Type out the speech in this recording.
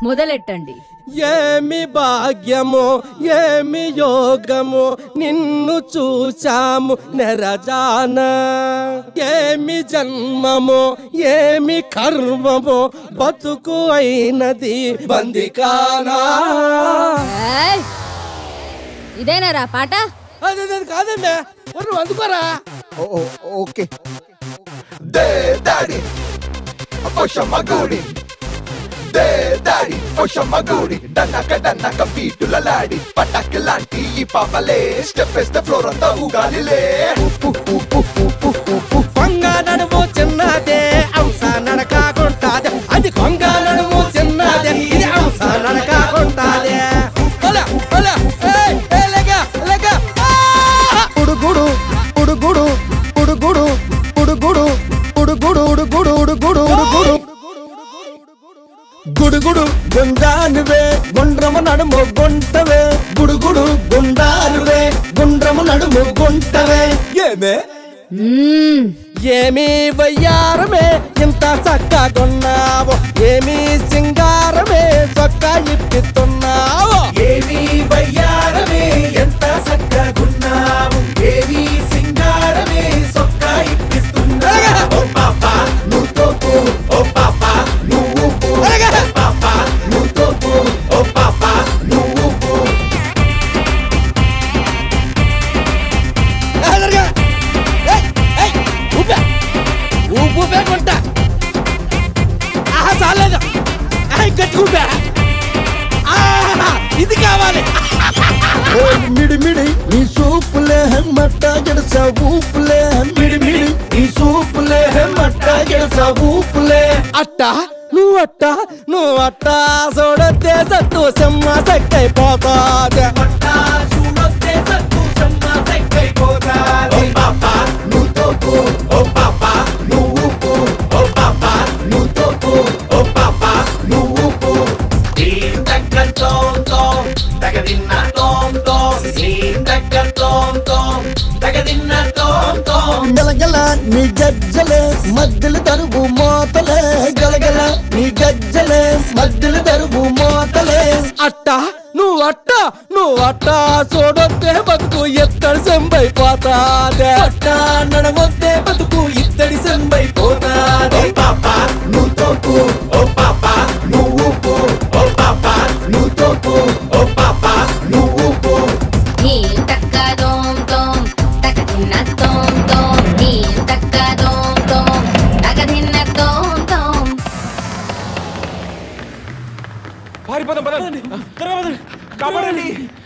మొదలెట్టండి ఏమి భాగ్యము ఏమి యోగము నిన్ను చూచాము నెరజాన ఏమి జన్మము ఏమి కర్మము బతుకు అయినది బందికానా ఏయ్! ఇదేనారా పాట అది అది కాదండి ఒరు అందుకోరా ఓకే దే దాడి పొషమ్మ గూడి దే దాడి పొషమ్మ గూడి డన్నక డన్నక బీటుల లాడి పటాకి లాంటి ఈ పాపలే స్టెప్ వేస్తే ఫ్లోర్ అంతా ఊగాలిలే ఉప్పు ఉప్పు ఉప్పు ఉప్పు కొంగ నడుము చిన్నదే అంశ నడకాకుంటాదే అది కొంగ నడుము చిన్నదే ఇది అంశ నడకాకుంటాదే ఒల ఒల ఏయ్ ఏయ్ లెగ లెగ ఆ! ఉడుగుడు ఉడుగుడు ఉడుగుడు ఉడుగుడు ఉడుగుడు ఉడుగుడు ఉడుగుడు ఉడుగుడు గుడుగుడు గుండానువే గుండ్రము నడుము గుంటవే గుడుగుడు గుండానువే గుండ్రము నడుము గుంటవే ఏమే మ్మ్. ఏమీ వయ్యారమే ఇంత చక్కగున్నావు ఏమీ సింగారమే చొక్కా ఇప్పిస్తున్నావు ఏమి వయ్యారమే ఎంత చక్కగున్నావు ఏమి సింగారమే సొక్కా ఇప్పిస్తున్నా ఓ పాప నువ్వు తోపు ఓ పాప నువ్వు పో. అలాగే. ఓ పాప నువ్వు తోపు ఓ పాప నువ్వు పో. ఎదురుగా. ఏయ్, ఏయ్, ఊపే. ఊపు ఊపే కొంట. ఆహా, చాలేదు. ఏయ్, గట్టి ఊపే. ఆహా, ఇది కావాలి మిడి మిడి నీ సూపులే మట్ట జడస ఊపులే మిడి మిడి నీ సూపులే మట్ట జడస ఊపులే అట్ట నువ్వు అట్ట నువ్వు అట్ట చూడొద్దే సత్తు సెమ్మ సెక్కైపోతాదే పట్టా చూడొస్తే సంతోషమ్మ సెక్కైపోతాది. ఓ పాప నువ్వు తోపు ఓ పాప నువ్వు పో. ఓ పాప నువ్వు తోపు ఓ పాప నువ్వు పో. దీం దగ్గర తోం తోం, తగదిన్న తోం తోం. దీం దగ్గర తోం తోం, తగదిన్న తోం తోం. గలగల నీ గజ్జలే మధ్యలు తరుగు మోతలే గలగల నీ గజ్జలే మధ్యలు తరుగు మోతలే అట్ట నువ్వు అట్ట నువ్వు అట్ట చూడొద్దే బతుకు ఎత్తడి సెంబైపోతాదే పట్ట నడవద్దే బతుకు ఇత్తడి సంబైపోతాది ఓ పాప నువ్వు తోపు ఓ పాప నువ్వు పో. ఓ పాప నువ్వు తోపు ఓ పాప నువ్వు పో. నీం తక్క దోం దోం తక తిన్న దోం దోం నీం తక్క దోం దోం తక తిన్న దోం దోం పారిపోదాం పదండి త్వరగా పదండి కాపాడండి